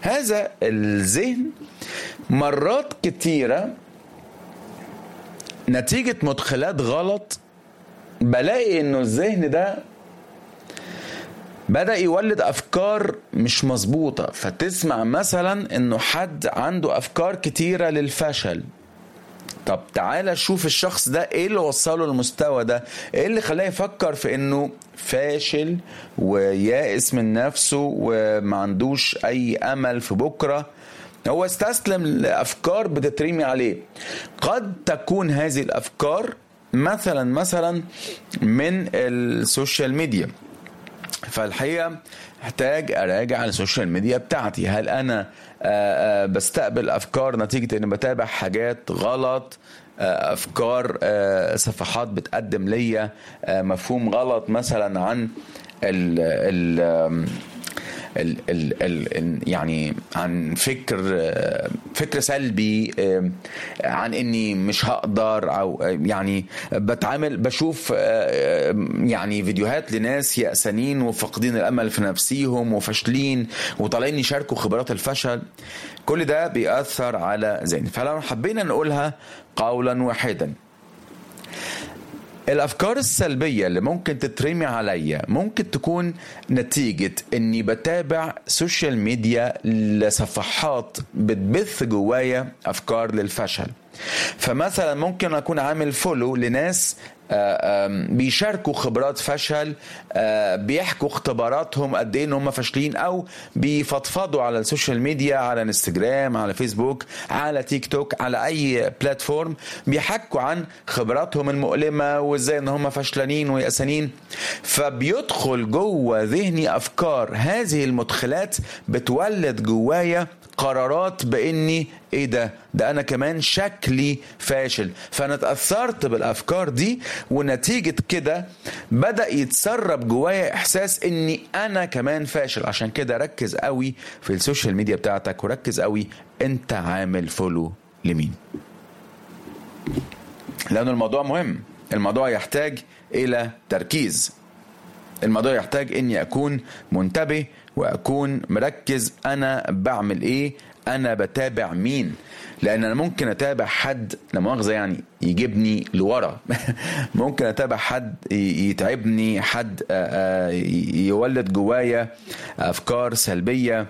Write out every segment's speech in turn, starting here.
هذا الذهن مرات كتيرة نتيجة مدخلات غلط بلاقي انه الذهن ده بدأ يولد أفكار مش مظبوطة فتسمع مثلا إنه حد عنده أفكار كتيرة للفشل طب تعالى شوف الشخص ده ايه اللي وصله للمستوى ده ايه اللي خلاه يفكر في انه فاشل ويائس من نفسه وما عندوش اي امل في بكره هو استسلم لافكار بتترمي عليه قد تكون هذه الافكار مثلا مثلا من السوشيال ميديا فالحقيقه احتاج اراجع السوشيال ميديا بتاعتي هل انا بستقبل افكار نتيجه اني بتابع حاجات غلط افكار صفحات بتقدم ليا مفهوم غلط مثلا عن ال ال ال ال ال يعني عن فكر فكر سلبي عن اني مش هقدر او يعني بتعامل بشوف يعني فيديوهات لناس يأسانين وفاقدين الامل في نفسيهم وفاشلين وطالعين يشاركوا خبرات الفشل كل ده بيأثر على ذهني فلو حبينا نقولها قولا واحدا الافكار السلبيه اللي ممكن تترمي عليا ممكن تكون نتيجه اني بتابع سوشيال ميديا لصفحات بتبث جوايا افكار للفشل فمثلا ممكن اكون عامل فولو لناس بيشاركوا خبرات فشل بيحكوا اختباراتهم قد ايه ان هم فاشلين او بيفضفضوا على السوشيال ميديا على انستجرام على فيسبوك على تيك توك على اي بلاتفورم بيحكوا عن خبراتهم المؤلمه وازاي ان هم فشلانين ويأسانين فبيدخل جوه ذهني افكار هذه المدخلات بتولد جوايا قرارات باني ايه ده ده انا كمان شكلي فاشل فانا اتاثرت بالافكار دي ونتيجه كده بدا يتسرب جوايا احساس اني انا كمان فاشل عشان كده ركز قوي في السوشيال ميديا بتاعتك وركز قوي انت عامل فولو لمين لان الموضوع مهم الموضوع يحتاج الى تركيز الموضوع يحتاج اني اكون منتبه واكون مركز انا بعمل ايه انا بتابع مين لان انا ممكن اتابع حد لا مؤاخذه يعني يجيبني لورا ممكن اتابع حد يتعبني حد يولد جوايا افكار سلبيه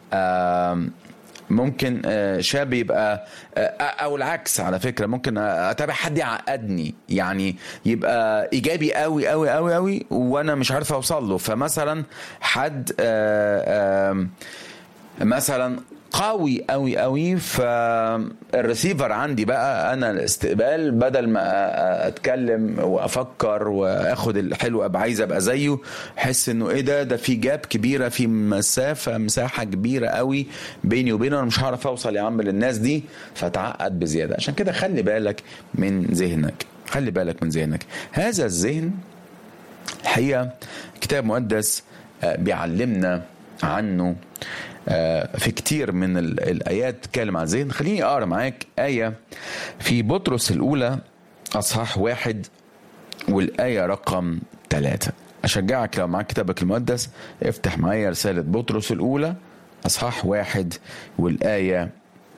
ممكن شاب يبقى او العكس على فكره ممكن اتابع حد يعقدني يعني يبقى ايجابي قوي قوي قوي قوي وانا مش عارف اوصل له فمثلا حد مثلا قوي قوي قوي فالريسيفر عندي بقى انا الاستقبال بدل ما اتكلم وافكر واخد الحلو ابقى عايز ابقى زيه احس انه ايه ده ده في جاب كبيره في مسافه مساحه كبيره قوي بيني وبينه انا مش هعرف اوصل يا عم للناس دي فتعقد بزياده عشان كده خلي بالك من ذهنك خلي بالك من ذهنك هذا الذهن الحقيقه كتاب مقدس بيعلمنا عنه في كتير من الآيات تتكلم عن الذهن خليني أقرأ معاك آية في بطرس الأولى أصحاح واحد والآية رقم ثلاثة أشجعك لو معاك كتابك المقدس افتح معايا رسالة بطرس الأولى أصحاح واحد والآية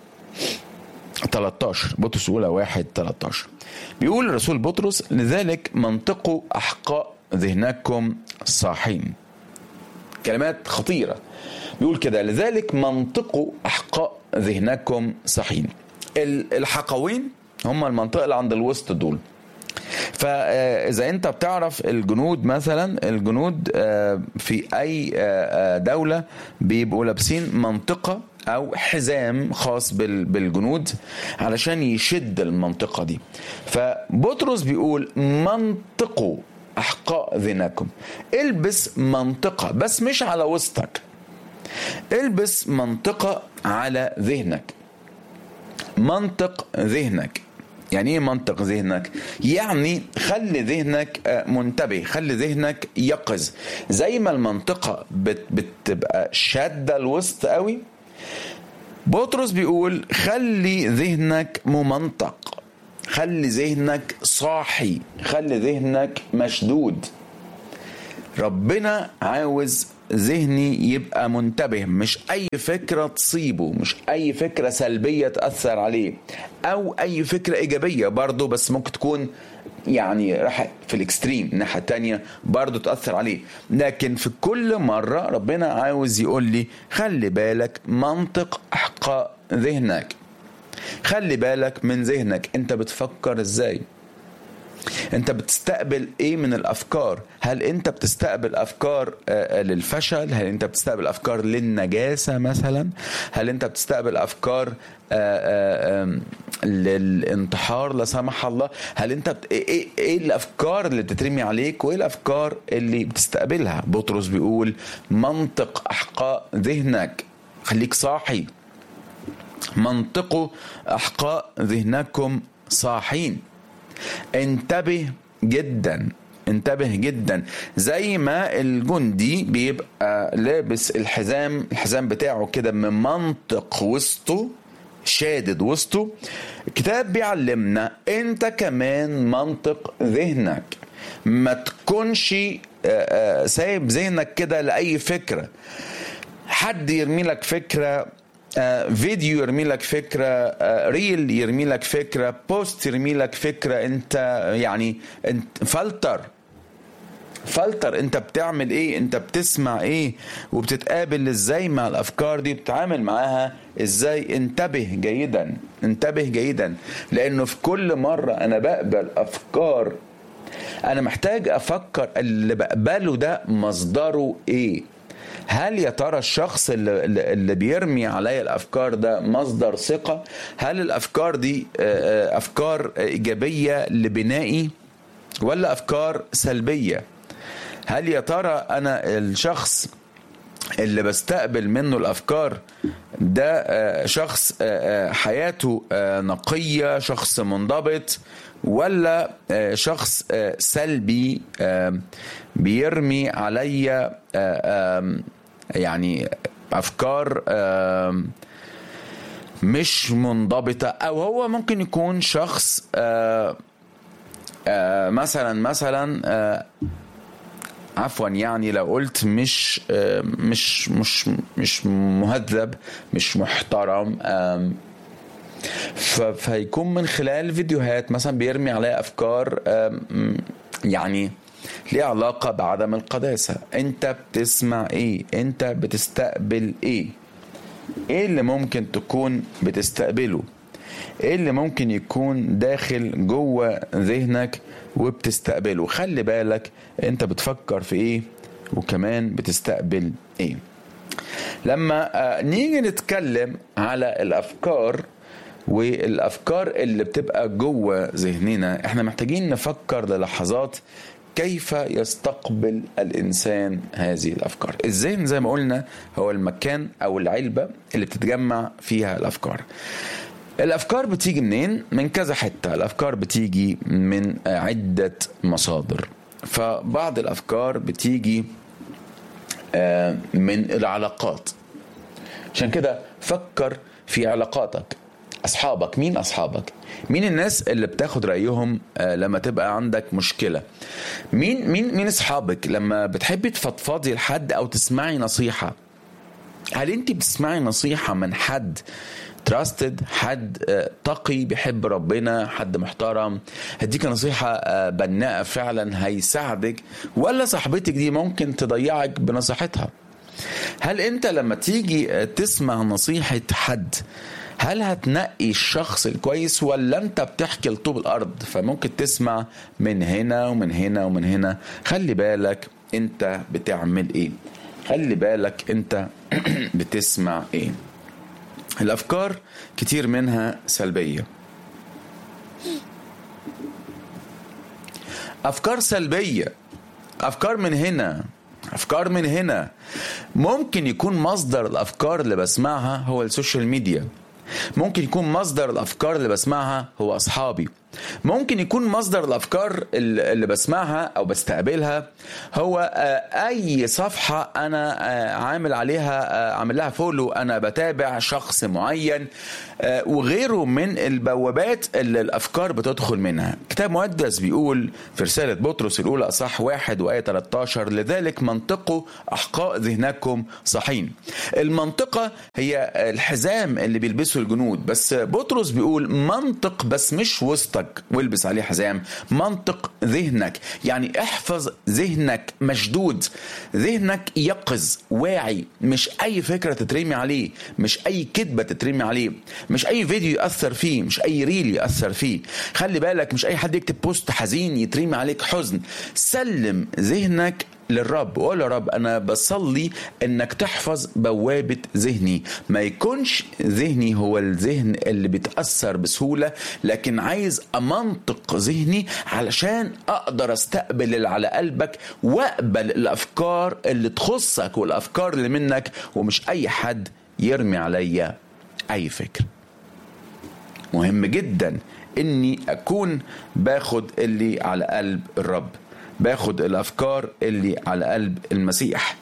13 بطرس الأولى واحد 13 بيقول الرسول بطرس لذلك منطقوا أحقاء ذهنكم صاحين كلمات خطيره بيقول كده لذلك منطقوا احقاء ذهنكم صحين الحقوين هم المنطقه اللي عند الوسط دول فاذا انت بتعرف الجنود مثلا الجنود في اي دوله بيبقوا لابسين منطقه او حزام خاص بالجنود علشان يشد المنطقه دي فبطرس بيقول منطقوا احقاء ذهنكم البس منطقه بس مش على وسطك البس منطقة على ذهنك منطق ذهنك يعني ايه منطق ذهنك يعني خلي ذهنك منتبه خلي ذهنك يقظ زي ما المنطقة بت بتبقى شادة الوسط قوي بطرس بيقول خلي ذهنك ممنطق خلي ذهنك صاحي خلي ذهنك مشدود ربنا عاوز ذهني يبقى منتبه مش اي فكره تصيبه مش اي فكره سلبيه تاثر عليه او اي فكره ايجابيه برضه بس ممكن تكون يعني راح في الاكستريم الناحيه التانية برضه تاثر عليه لكن في كل مره ربنا عاوز يقول لي خلي بالك منطق احقاء ذهنك خلي بالك من ذهنك انت بتفكر ازاي انت بتستقبل ايه من الافكار هل انت بتستقبل افكار للفشل هل انت بتستقبل افكار للنجاسه مثلا هل انت بتستقبل افكار للانتحار لا سمح الله هل انت بت... ايه ايه الافكار اللي بتترمي عليك وايه الافكار اللي بتستقبلها بطرس بيقول منطق احقاء ذهنك خليك صاحي منطقوا احقاء ذهنكم صاحين انتبه جدا انتبه جدا زي ما الجندي بيبقى لابس الحزام الحزام بتاعه كده من منطق وسطه شادد وسطه الكتاب بيعلمنا انت كمان منطق ذهنك ما تكونش سايب ذهنك كده لاي فكره حد يرمي لك فكره فيديو يرمي لك فكرة ريل يرمي لك فكرة بوست يرمي لك فكرة انت يعني انت فلتر فلتر انت بتعمل ايه انت بتسمع ايه وبتتقابل ازاي مع الافكار دي بتتعامل معاها ازاي انتبه جيدا انتبه جيدا لانه في كل مرة انا بقبل افكار انا محتاج افكر اللي بقبله ده مصدره ايه هل يا ترى الشخص اللي, اللي بيرمي عليا الافكار ده مصدر ثقه هل الافكار دي افكار ايجابيه لبنائي ولا افكار سلبيه هل يا ترى انا الشخص اللي بستقبل منه الافكار ده شخص حياته نقيه شخص منضبط ولا شخص سلبي بيرمي عليا يعني افكار مش منضبطه او هو ممكن يكون شخص مثلا مثلا عفوا يعني لو قلت مش مش مش مش مهذب مش محترم فهيكون من خلال فيديوهات مثلا بيرمي عليها افكار يعني ليه علاقة بعدم القداسة انت بتسمع ايه انت بتستقبل ايه ايه اللي ممكن تكون بتستقبله ايه اللي ممكن يكون داخل جوه ذهنك وبتستقبله خلي بالك انت بتفكر في ايه وكمان بتستقبل ايه لما نيجي نتكلم على الافكار والافكار اللي بتبقى جوه ذهننا احنا محتاجين نفكر للحظات كيف يستقبل الانسان هذه الافكار الذهن زي ما قلنا هو المكان او العلبه اللي بتتجمع فيها الافكار الافكار بتيجي منين من كذا حته الافكار بتيجي من عده مصادر فبعض الافكار بتيجي من العلاقات عشان كده فكر في علاقاتك اصحابك مين اصحابك مين الناس اللي بتاخد رايهم لما تبقى عندك مشكله مين مين مين اصحابك لما بتحبي تفضفضي لحد او تسمعي نصيحه هل انت بتسمعي نصيحه من حد تراستد حد تقي بيحب ربنا حد محترم هديك نصيحة بناءة فعلا هيساعدك ولا صاحبتك دي ممكن تضيعك بنصيحتها هل انت لما تيجي تسمع نصيحة حد هل هتنقي الشخص الكويس ولا انت بتحكي لطوب الارض فممكن تسمع من هنا ومن هنا ومن هنا خلي بالك انت بتعمل ايه خلي بالك انت بتسمع ايه الافكار كتير منها سلبيه افكار سلبيه افكار من هنا افكار من هنا ممكن يكون مصدر الافكار اللي بسمعها هو السوشيال ميديا ممكن يكون مصدر الافكار اللي بسمعها هو اصحابي ممكن يكون مصدر الافكار اللي اللي بسمعها او بستقبلها هو آه، اي صفحه انا آه، عامل عليها آه، عامل لها فولو انا بتابع شخص معين آه، وغيره من البوابات اللي الافكار بتدخل منها كتاب مقدس بيقول في رساله بطرس الاولى اصح واحد وايه 13 لذلك منطقوا احقاء ذهنكم صحين المنطقه هي الحزام اللي بيلبسه الجنود بس بطرس بيقول منطق بس مش وسطك والبس عليه حزام منطق ذهنك يعني احفظ ذهنك مشدود ذهنك يقظ واعي مش اي فكره تترمي عليه مش اي كذبه تترمي عليه مش اي فيديو ياثر فيه مش اي ريل ياثر فيه خلي بالك مش اي حد يكتب بوست حزين يترمي عليك حزن سلم ذهنك للرب وقول يا رب انا بصلي انك تحفظ بوابه ذهني ما يكونش ذهني هو الذهن اللي بيتاثر بسهوله لكن عايز امنطق ذهني علشان اقدر استقبل اللي على قلبك واقبل الافكار اللي تخصك والافكار اللي منك ومش اي حد يرمي عليا اي فكر مهم جدا اني اكون باخد اللي على قلب الرب باخد الافكار اللي على قلب المسيح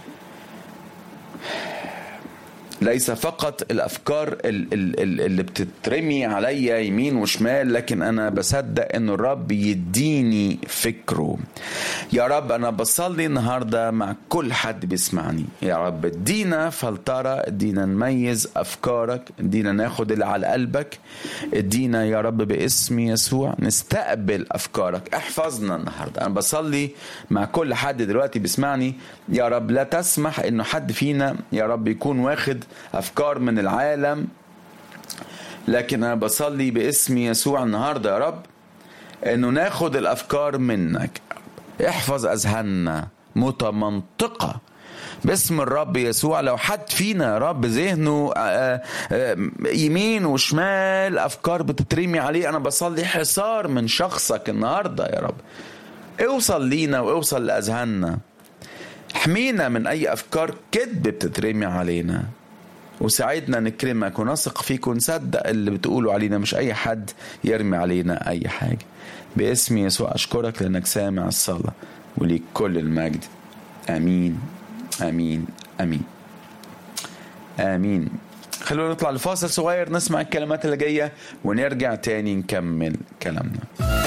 ليس فقط الافكار ال- ال- ال- اللي بتترمي عليا يمين وشمال لكن انا بصدق ان الرب يديني فكره يا رب انا بصلي النهارده مع كل حد بيسمعني يا رب ادينا فلتره ادينا نميز افكارك ادينا ناخد اللي على قلبك ادينا يا رب باسم يسوع نستقبل افكارك احفظنا النهارده انا بصلي مع كل حد دلوقتي بيسمعني يا رب لا تسمح انه حد فينا يا رب يكون واخد افكار من العالم لكن انا بصلي باسم يسوع النهارده يا رب انه ناخد الافكار منك احفظ اذهاننا متمنطقه باسم الرب يسوع لو حد فينا يا رب ذهنه آه، آه، يمين وشمال افكار بتترمي عليه انا بصلي حصار من شخصك النهارده يا رب اوصل لينا واوصل لاذهاننا احمينا من اي افكار كذب بتترمي علينا وساعدنا نكرمك ونثق فيك ونصدق اللي بتقوله علينا مش اي حد يرمي علينا اي حاجه باسم يسوع اشكرك لانك سامع الصلاه وليك كل المجد امين امين امين امين خلونا نطلع لفاصل صغير نسمع الكلمات اللي جايه ونرجع تاني نكمل كلامنا